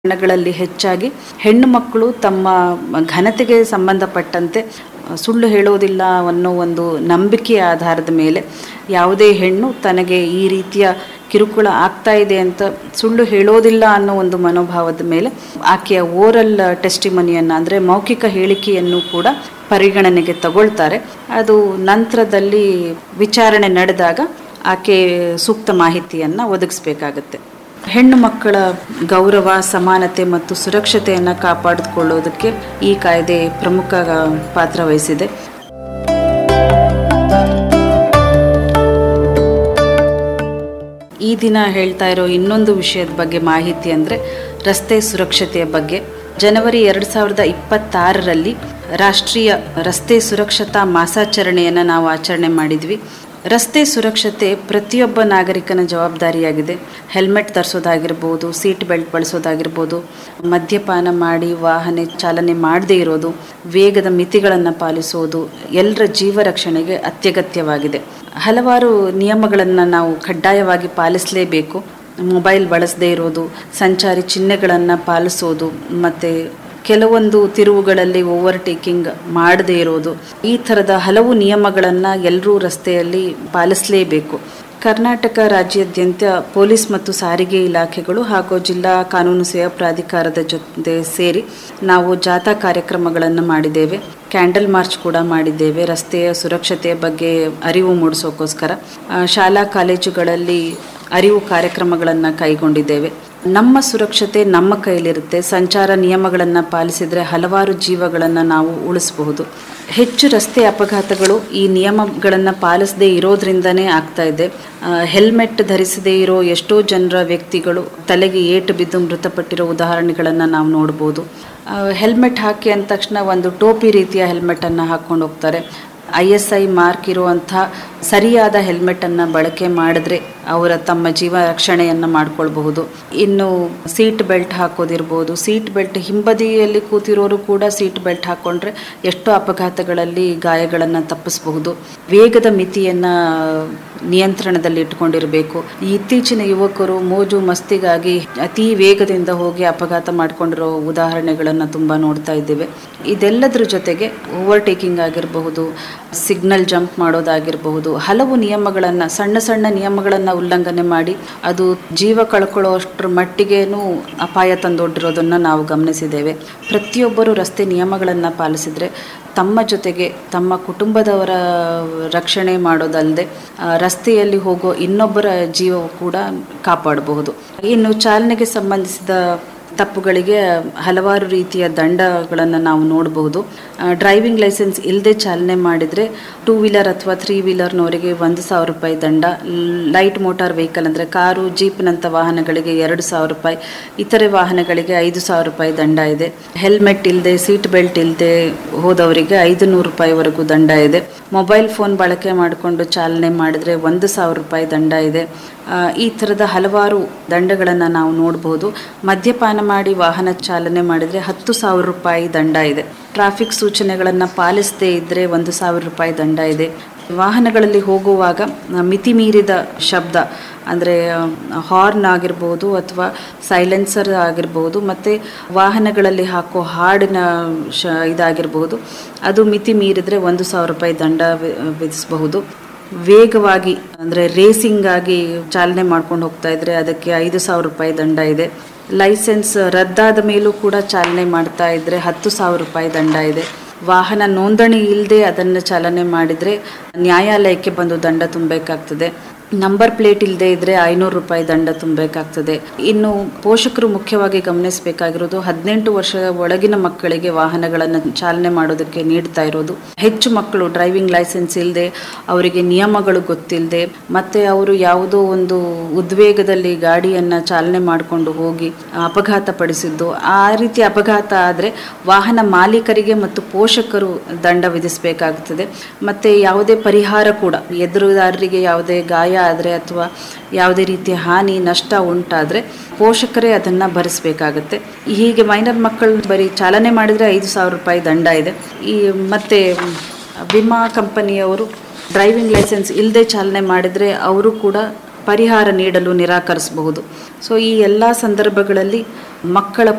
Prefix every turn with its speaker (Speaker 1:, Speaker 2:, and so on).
Speaker 1: ಗಳಲ್ಲಿ ಹೆಚ್ಚಾಗಿ ಹೆಣ್ಣು ಮಕ್ಕಳು ತಮ್ಮ ಘನತೆಗೆ ಸಂಬಂಧಪಟ್ಟಂತೆ ಸುಳ್ಳು ಹೇಳೋದಿಲ್ಲ ಅನ್ನೋ ಒಂದು ನಂಬಿಕೆಯ ಆಧಾರದ ಮೇಲೆ ಯಾವುದೇ ಹೆಣ್ಣು ತನಗೆ ಈ ರೀತಿಯ ಕಿರುಕುಳ ಆಗ್ತಾ ಇದೆ ಅಂತ ಸುಳ್ಳು ಹೇಳೋದಿಲ್ಲ ಅನ್ನೋ ಒಂದು ಮನೋಭಾವದ ಮೇಲೆ ಆಕೆಯ ಓರಲ್ ಟೆಸ್ಟಿಮನಿಯನ್ನು ಅಂದರೆ ಮೌಖಿಕ ಹೇಳಿಕೆಯನ್ನು ಕೂಡ ಪರಿಗಣನೆಗೆ ತಗೊಳ್ತಾರೆ ಅದು ನಂತರದಲ್ಲಿ ವಿಚಾರಣೆ ನಡೆದಾಗ ಆಕೆ ಸೂಕ್ತ ಮಾಹಿತಿಯನ್ನು ಒದಗಿಸ್ಬೇಕಾಗತ್ತೆ ಹೆಣ್ಣು ಮಕ್ಕಳ ಗೌರವ ಸಮಾನತೆ ಮತ್ತು ಸುರಕ್ಷತೆಯನ್ನು ಕಾಪಾಡಿಕೊಳ್ಳೋದಕ್ಕೆ ಈ ಕಾಯ್ದೆ ಪ್ರಮುಖ ಪಾತ್ರ ವಹಿಸಿದೆ ಈ ದಿನ ಹೇಳ್ತಾ ಇರೋ ಇನ್ನೊಂದು ವಿಷಯದ ಬಗ್ಗೆ ಮಾಹಿತಿ ಅಂದರೆ ರಸ್ತೆ ಸುರಕ್ಷತೆಯ ಬಗ್ಗೆ ಜನವರಿ ಎರಡು ಸಾವಿರದ ಇಪ್ಪತ್ತಾರರಲ್ಲಿ ರಾಷ್ಟ್ರೀಯ ರಸ್ತೆ ಸುರಕ್ಷತಾ ಮಾಸಾಚರಣೆಯನ್ನು ನಾವು ಆಚರಣೆ ಮಾಡಿದ್ವಿ ರಸ್ತೆ ಸುರಕ್ಷತೆ ಪ್ರತಿಯೊಬ್ಬ ನಾಗರಿಕನ ಜವಾಬ್ದಾರಿಯಾಗಿದೆ ಹೆಲ್ಮೆಟ್ ಧರಿಸೋದಾಗಿರ್ಬೋದು ಸೀಟ್ ಬೆಲ್ಟ್ ಬಳಸೋದಾಗಿರ್ಬೋದು ಮದ್ಯಪಾನ ಮಾಡಿ ವಾಹನ ಚಾಲನೆ ಮಾಡದೇ ಇರೋದು ವೇಗದ ಮಿತಿಗಳನ್ನು ಪಾಲಿಸೋದು ಎಲ್ಲರ ಜೀವ ರಕ್ಷಣೆಗೆ ಅತ್ಯಗತ್ಯವಾಗಿದೆ ಹಲವಾರು ನಿಯಮಗಳನ್ನು ನಾವು ಕಡ್ಡಾಯವಾಗಿ ಪಾಲಿಸಲೇಬೇಕು ಮೊಬೈಲ್ ಬಳಸದೇ ಇರೋದು ಸಂಚಾರಿ ಚಿಹ್ನೆಗಳನ್ನು ಪಾಲಿಸೋದು ಮತ್ತು ಕೆಲವೊಂದು ತಿರುವುಗಳಲ್ಲಿ ಓವರ್ಟೇಕಿಂಗ್ ಮಾಡದೇ ಇರೋದು ಈ ಥರದ ಹಲವು ನಿಯಮಗಳನ್ನು ಎಲ್ಲರೂ ರಸ್ತೆಯಲ್ಲಿ ಪಾಲಿಸಲೇಬೇಕು ಕರ್ನಾಟಕ ರಾಜ್ಯಾದ್ಯಂತ ಪೊಲೀಸ್ ಮತ್ತು ಸಾರಿಗೆ ಇಲಾಖೆಗಳು ಹಾಗೂ ಜಿಲ್ಲಾ ಕಾನೂನು ಸೇವಾ ಪ್ರಾಧಿಕಾರದ ಜೊತೆ ಸೇರಿ ನಾವು ಜಾಥಾ ಕಾರ್ಯಕ್ರಮಗಳನ್ನು ಮಾಡಿದ್ದೇವೆ ಕ್ಯಾಂಡಲ್ ಮಾರ್ಚ್ ಕೂಡ ಮಾಡಿದ್ದೇವೆ ರಸ್ತೆಯ ಸುರಕ್ಷತೆಯ ಬಗ್ಗೆ ಅರಿವು ಮೂಡಿಸೋಕ್ಕೋಸ್ಕರ ಶಾಲಾ ಕಾಲೇಜುಗಳಲ್ಲಿ ಅರಿವು ಕಾರ್ಯಕ್ರಮಗಳನ್ನು ಕೈಗೊಂಡಿದ್ದೇವೆ ನಮ್ಮ ಸುರಕ್ಷತೆ ನಮ್ಮ ಕೈಲಿರುತ್ತೆ ಸಂಚಾರ ನಿಯಮಗಳನ್ನು ಪಾಲಿಸಿದರೆ ಹಲವಾರು ಜೀವಗಳನ್ನು ನಾವು ಉಳಿಸಬಹುದು ಹೆಚ್ಚು ರಸ್ತೆ ಅಪಘಾತಗಳು ಈ ನಿಯಮಗಳನ್ನು ಪಾಲಿಸದೇ ಇರೋದ್ರಿಂದನೇ ಆಗ್ತಾ ಇದೆ ಹೆಲ್ಮೆಟ್ ಧರಿಸದೇ ಇರೋ ಎಷ್ಟೋ ಜನರ ವ್ಯಕ್ತಿಗಳು ತಲೆಗೆ ಏಟು ಬಿದ್ದು ಮೃತಪಟ್ಟಿರೋ ಉದಾಹರಣೆಗಳನ್ನು ನಾವು ನೋಡ್ಬೋದು ಹೆಲ್ಮೆಟ್ ಹಾಕಿ ಅಂದ ತಕ್ಷಣ ಒಂದು ಟೋಪಿ ರೀತಿಯ ಹೆಲ್ಮೆಟನ್ನು ಹಾಕ್ಕೊಂಡು ಹೋಗ್ತಾರೆ ಐ ಎಸ್ ಐ ಮಾರ್ಕ್ ಇರುವಂಥ ಸರಿಯಾದ ಹೆಲ್ಮೆಟನ್ನು ಬಳಕೆ ಮಾಡಿದ್ರೆ ಅವರ ತಮ್ಮ ಜೀವ ರಕ್ಷಣೆಯನ್ನು ಮಾಡ್ಕೊಳ್ಬಹುದು ಇನ್ನು ಸೀಟ್ ಬೆಲ್ಟ್ ಹಾಕೋದಿರ್ಬೋದು ಸೀಟ್ ಬೆಲ್ಟ್ ಹಿಂಬದಿಯಲ್ಲಿ ಕೂತಿರೋರು ಕೂಡ ಸೀಟ್ ಬೆಲ್ಟ್ ಹಾಕ್ಕೊಂಡ್ರೆ ಎಷ್ಟೋ ಅಪಘಾತಗಳಲ್ಲಿ ಗಾಯಗಳನ್ನು ತಪ್ಪಿಸಬಹುದು ವೇಗದ ಮಿತಿಯನ್ನು ನಿಯಂತ್ರಣದಲ್ಲಿ ಇಟ್ಕೊಂಡಿರಬೇಕು ಇತ್ತೀಚಿನ ಯುವಕರು ಮೋಜು ಮಸ್ತಿಗಾಗಿ ಅತಿ ವೇಗದಿಂದ ಹೋಗಿ ಅಪಘಾತ ಮಾಡಿಕೊಂಡಿರೋ ಉದಾಹರಣೆಗಳನ್ನು ತುಂಬ ನೋಡ್ತಾ ಇದ್ದೇವೆ ಇದೆಲ್ಲದರ ಜೊತೆಗೆ ಓವರ್ಟೇಕಿಂಗ್ ಆಗಿರಬಹುದು ಸಿಗ್ನಲ್ ಜಂಪ್ ಮಾಡೋದಾಗಿರಬಹುದು ಹಲವು ನಿಯಮಗಳನ್ನು ಸಣ್ಣ ಸಣ್ಣ ನಿಯಮಗಳನ್ನು ಉಲ್ಲಂಘನೆ ಮಾಡಿ ಅದು ಜೀವ ಕಳ್ಕೊಳ್ಳೋಷ್ಟರ ಮಟ್ಟಿಗೇನು ಅಪಾಯ ತಂದೊಡ್ಡಿರೋದನ್ನು ನಾವು ಗಮನಿಸಿದ್ದೇವೆ ಪ್ರತಿಯೊಬ್ಬರು ರಸ್ತೆ ನಿಯಮಗಳನ್ನು ಪಾಲಿಸಿದರೆ ತಮ್ಮ ಜೊತೆಗೆ ತಮ್ಮ ಕುಟುಂಬದವರ ರಕ್ಷಣೆ ಮಾಡೋದಲ್ಲದೆ ರಸ್ತೆಯಲ್ಲಿ ಹೋಗೋ ಇನ್ನೊಬ್ಬರ ಜೀವ ಕೂಡ ಕಾಪಾಡಬಹುದು ಇನ್ನು ಚಾಲನೆಗೆ ಸಂಬಂಧಿಸಿದ ತಪ್ಪುಗಳಿಗೆ ಹಲವಾರು ರೀತಿಯ ದಂಡಗಳನ್ನು ನಾವು ನೋಡಬಹುದು ಡ್ರೈವಿಂಗ್ ಲೈಸೆನ್ಸ್ ಇಲ್ಲದೆ ಚಾಲನೆ ಮಾಡಿದರೆ ಟೂ ವೀಲರ್ ಅಥವಾ ತ್ರೀ ವೀಲರ್ನವರಿಗೆ ಒಂದು ಸಾವಿರ ರೂಪಾಯಿ ದಂಡ ಲೈಟ್ ಮೋಟಾರ್ ವೆಹಿಕಲ್ ಅಂದರೆ ಕಾರು ಜೀಪ್ನಂಥ ವಾಹನಗಳಿಗೆ ಎರಡು ಸಾವಿರ ರೂಪಾಯಿ ಇತರೆ ವಾಹನಗಳಿಗೆ ಐದು ಸಾವಿರ ರೂಪಾಯಿ ದಂಡ ಇದೆ ಹೆಲ್ಮೆಟ್ ಇಲ್ಲದೆ ಸೀಟ್ ಬೆಲ್ಟ್ ಇಲ್ಲದೆ ಹೋದವರಿಗೆ ಐದು ನೂರು ರೂಪಾಯಿವರೆಗೂ ದಂಡ ಇದೆ ಮೊಬೈಲ್ ಫೋನ್ ಬಳಕೆ ಮಾಡಿಕೊಂಡು ಚಾಲನೆ ಮಾಡಿದರೆ ಒಂದು ಸಾವಿರ ರೂಪಾಯಿ ದಂಡ ಇದೆ ಈ ಥರದ ಹಲವಾರು ದಂಡಗಳನ್ನು ನಾವು ನೋಡಬಹುದು ಮದ್ಯಪಾನ ಮಾಡಿ ವಾಹನ ಚಾಲನೆ ಮಾಡಿದರೆ ಹತ್ತು ಸಾವಿರ ರೂಪಾಯಿ ದಂಡ ಇದೆ ಟ್ರಾಫಿಕ್ ಸೂಚನೆಗಳನ್ನು ಪಾಲಿಸದೇ ಇದ್ದರೆ ಒಂದು ಸಾವಿರ ರೂಪಾಯಿ ದಂಡ ಇದೆ ವಾಹನಗಳಲ್ಲಿ ಹೋಗುವಾಗ ಮಿತಿ ಮೀರಿದ ಶಬ್ದ ಅಂದರೆ ಹಾರ್ನ್ ಆಗಿರ್ಬೋದು ಅಥವಾ ಸೈಲೆನ್ಸರ್ ಆಗಿರ್ಬೋದು ಮತ್ತು ವಾಹನಗಳಲ್ಲಿ ಹಾಕೋ ಹಾಡಿನ ಶ ಇದಾಗಿರ್ಬೋದು ಅದು ಮಿತಿ ಮೀರಿದರೆ ಒಂದು ಸಾವಿರ ರೂಪಾಯಿ ದಂಡ ವಿಧಿಸಬಹುದು ವೇಗವಾಗಿ ಅಂದರೆ ರೇಸಿಂಗ್ ಆಗಿ ಚಾಲನೆ ಮಾಡ್ಕೊಂಡು ಹೋಗ್ತಾ ಇದ್ರೆ ಅದಕ್ಕೆ ಐದು ಸಾವಿರ ರೂಪಾಯಿ ದಂಡ ಇದೆ ಲೈಸೆನ್ಸ್ ರದ್ದಾದ ಮೇಲೂ ಕೂಡ ಚಾಲನೆ ಮಾಡ್ತಾ ಇದ್ರೆ ಹತ್ತು ಸಾವಿರ ರೂಪಾಯಿ ದಂಡ ಇದೆ ವಾಹನ ನೋಂದಣಿ ಇಲ್ಲದೆ ಅದನ್ನು ಚಾಲನೆ ಮಾಡಿದರೆ ನ್ಯಾಯಾಲಯಕ್ಕೆ ಬಂದು ದಂಡ ತುಂಬಬೇಕಾಗ್ತದೆ ನಂಬರ್ ಪ್ಲೇಟ್ ಇಲ್ಲದೆ ಇದ್ರೆ ಐನೂರು ರೂಪಾಯಿ ದಂಡ ತುಂಬಬೇಕಾಗ್ತದೆ ಇನ್ನು ಪೋಷಕರು ಮುಖ್ಯವಾಗಿ ಗಮನಿಸಬೇಕಾಗಿರೋದು ಹದಿನೆಂಟು ವರ್ಷದ ಒಳಗಿನ ಮಕ್ಕಳಿಗೆ ವಾಹನಗಳನ್ನು ಚಾಲನೆ ಮಾಡೋದಕ್ಕೆ ನೀಡ್ತಾ ಇರೋದು ಹೆಚ್ಚು ಮಕ್ಕಳು ಡ್ರೈವಿಂಗ್ ಲೈಸೆನ್ಸ್ ಇಲ್ಲದೆ ಅವರಿಗೆ ನಿಯಮಗಳು ಗೊತ್ತಿಲ್ಲದೆ ಮತ್ತೆ ಅವರು ಯಾವುದೋ ಒಂದು ಉದ್ವೇಗದಲ್ಲಿ ಗಾಡಿಯನ್ನು ಚಾಲನೆ ಮಾಡಿಕೊಂಡು ಹೋಗಿ ಅಪಘಾತ ಪಡಿಸಿದ್ದು ಆ ರೀತಿ ಅಪಘಾತ ಆದರೆ ವಾಹನ ಮಾಲೀಕರಿಗೆ ಮತ್ತು ಪೋಷಕರು ದಂಡ ವಿಧಿಸಬೇಕಾಗುತ್ತದೆ ಮತ್ತು ಯಾವುದೇ ಪರಿಹಾರ ಕೂಡ ಎದುರುದಾರರಿಗೆ ಯಾವುದೇ ಗಾಯ ಆದರೆ ಅಥವಾ ಯಾವುದೇ ರೀತಿಯ ಹಾನಿ ನಷ್ಟ ಉಂಟಾದರೆ ಪೋಷಕರೇ ಅದನ್ನು ಭರಿಸಬೇಕಾಗತ್ತೆ ಹೀಗೆ ಮೈನರ್ ಮಕ್ಕಳು ಬರೀ ಚಾಲನೆ ಮಾಡಿದರೆ ಐದು ಸಾವಿರ ರೂಪಾಯಿ ದಂಡ ಇದೆ ಈ ಮತ್ತು ವಿಮಾ ಕಂಪನಿಯವರು ಡ್ರೈವಿಂಗ್ ಲೈಸೆನ್ಸ್ ಇಲ್ಲದೆ ಚಾಲನೆ ಮಾಡಿದರೆ ಅವರು ಕೂಡ ಪರಿಹಾರ ನೀಡಲು ನಿರಾಕರಿಸಬಹುದು ಸೊ ಈ ಎಲ್ಲ ಸಂದರ್ಭಗಳಲ್ಲಿ ಮಕ್ಕಳ